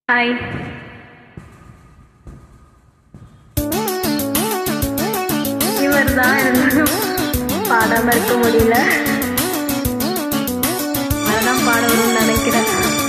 hi இவர் தான் இருந்தாலும் பாடாம இருக்க முடியல அதெல்லாம் பாட வரும்னு நினைக்கிறேன்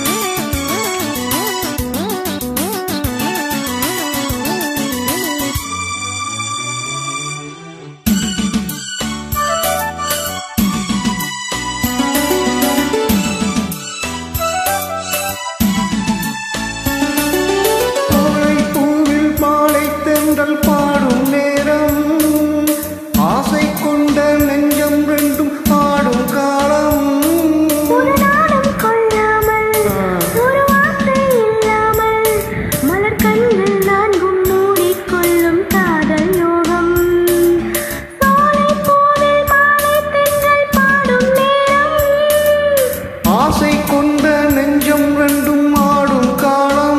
கோழை பூவில் மாலை தென்றல் பாடும் நேரம் ஆசை கொண்ட நெஞ்சம் ரெண்டும் ஆடும் காலம் ஒரு நாளும் கொள்ளாமல் ஒரு வார்த்தை இல்லாமல் மலர் கண்கள் நான்கும் மூடிக்கொள்ளும் காதல் யோகம் சோலை பூவில் மாலை தென்றல் பாடும் நேரம் ஆசை கொண்ட நெஞ்சம் ரெண்டும் ஆடும் காலம்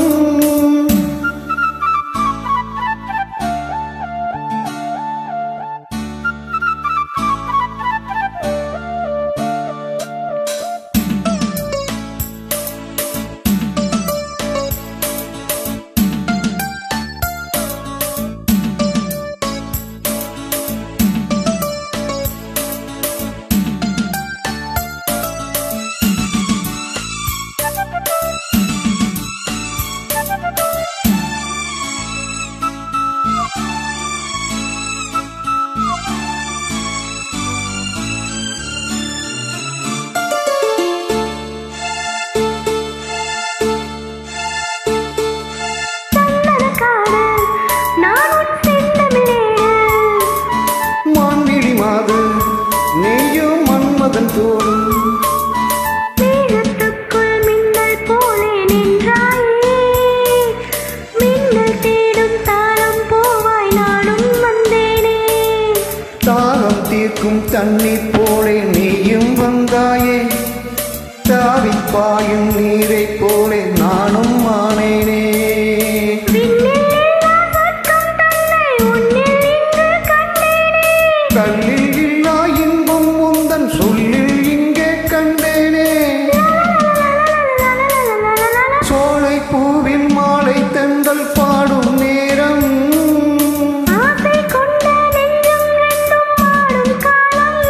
சந்தனக்காடு நான் உன் செந்தமிழேடு மான்விழி மாது நீயும் மன்மதன் தோடும் மேகத்துக்குள் மின்னல் போலே நின்றாயே மின்னல் தேடும் தாளம் போவாய் நானும் வந்தேனே தாகம் தீர்க்கும் தண்ணீர் போலே நீயும் வந்தாயே தாவிப் பாயும் நீரைப் போலே நானும் ஆனேனே விண்ணில் இல்லா சொர்க்கம் தன்னை உன்னில் இன்று கண்டேனே கல்லில் இல்லா இன்பம் உந்தன் சொல்லில் இங்கே கண்டேனே சோலை பூவில் மாலை தென்றல் பாடும் நேரம் ஆசை கொண்ட நெஞ்சம் ரெண்டும் ஆடும் காலம்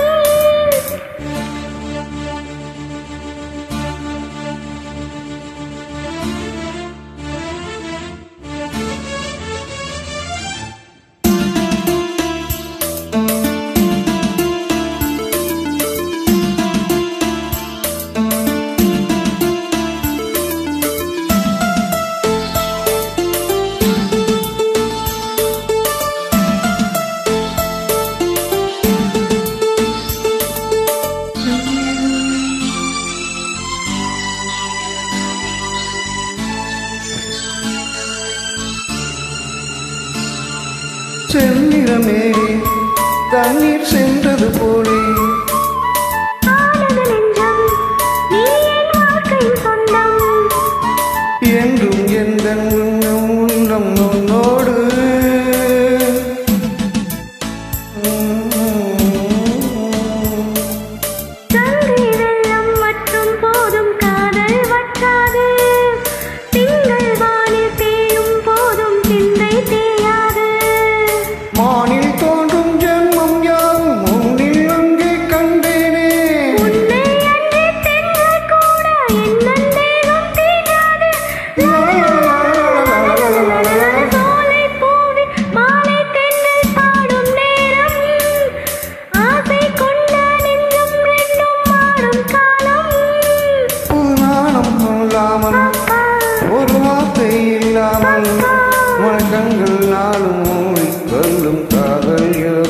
செந்நிறமே தண்ணீர் சென்றது போலே ஆனது நெஞ்சம் நீ என் வாழ்க்கையின் சொந்தம் என்றும் எந்த உள்ளம் உள்ளம் உன்னோடு கங்கை வெள்ளம் மற்றும் போதும் காதல் வற்றாது திங்கள் வானில் தேயும் போதும் சிந்தை தேயாது மானில் தோன்றும் ஜென்மம் யாவும் உன்னில் அங்கே கண்டேனே உன்னை அன்றே தென்றல் கூட என் தேகம் தீண்டாது சோலை பூவில் மாலை தென்றல் பாடும் நேரம் ஆசை கொண்ட நெஞ்சம் ரெண்டும் மாறும் காலம் புது நாணம் இல்லாமல் ஒரு வார்த்தை இல்லாமல் மனக்கண்கள் நாளும் மூடி கொள்ளும் காதல் யோகம்